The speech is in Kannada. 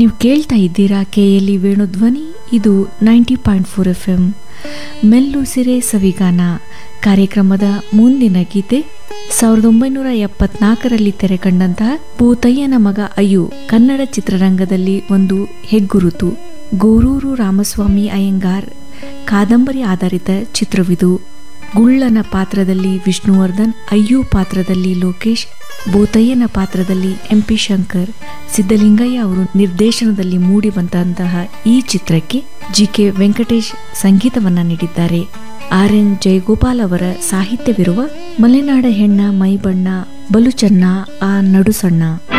ನೀವು ಕೇಳ್ತಾ ಇದ್ದೀರಾ ಕೆ ಎಲ್ ಇ ವೇಣುಧ್ವನಿ ಇದು ninety point four F M ಮೆಲ್ಲುಸಿರೆ ಸವಿಗಾನ ಕಾರ್ಯಕ್ರಮದ ಮುಂದಿನ ಗೀತೆ ಸಾವಿರದ ಒಂಬೈನೂರ ಎಪ್ಪತ್ನಾಲ್ಕರಲ್ಲಿ ತೆರೆಕಂಡಂತಹ ಭೂತಯ್ಯನ ಮಗ ಅಯ್ಯು ಕನ್ನಡ ಚಿತ್ರರಂಗದಲ್ಲಿ ಒಂದು ಹೆಗ್ಗುರುತು ಗೋರೂರು ರಾಮಸ್ವಾಮಿ ಅಯ್ಯಂಗಾರ್ ಕಾದಂಬರಿ ಆಧಾರಿತ ಚಿತ್ರವಿದು ಗುಳ್ಳನ ಪಾತ್ರದಲ್ಲಿ ವಿಷ್ಣುವರ್ಧನ್ ಅಯ್ಯು ಪಾತ್ರದಲ್ಲಿ ಲೋಕೇಶ್ ಬೋತಯ್ಯನ ಪಾತ್ರದಲ್ಲಿ ಎಂ ಪಿ ಶಂಕರ್ ಸಿದ್ದಲಿಂಗಯ್ಯ ಅವರು ನಿರ್ದೇಶನದಲ್ಲಿ ಮೂಡಿ ಬಂದಂತಹ ಈ ಚಿತ್ರಕ್ಕೆ ಜಿ ಕೆ ವೆಂಕಟೇಶ್ ಸಂಗೀತವನ್ನ ನೀಡಿದ್ದಾರೆ ಆರ್ ಎನ್ ಜಯಗೋಪಾಲ್ ಅವರ ಸಾಹಿತ್ಯವಿರುವ ಮಲೆನಾಡ ಹೆಣ್ಣ ಮೈಬಣ್ಣ ಬಲು ಚೆನ್ನ ಆ ನಡು ಸಣ್ಣ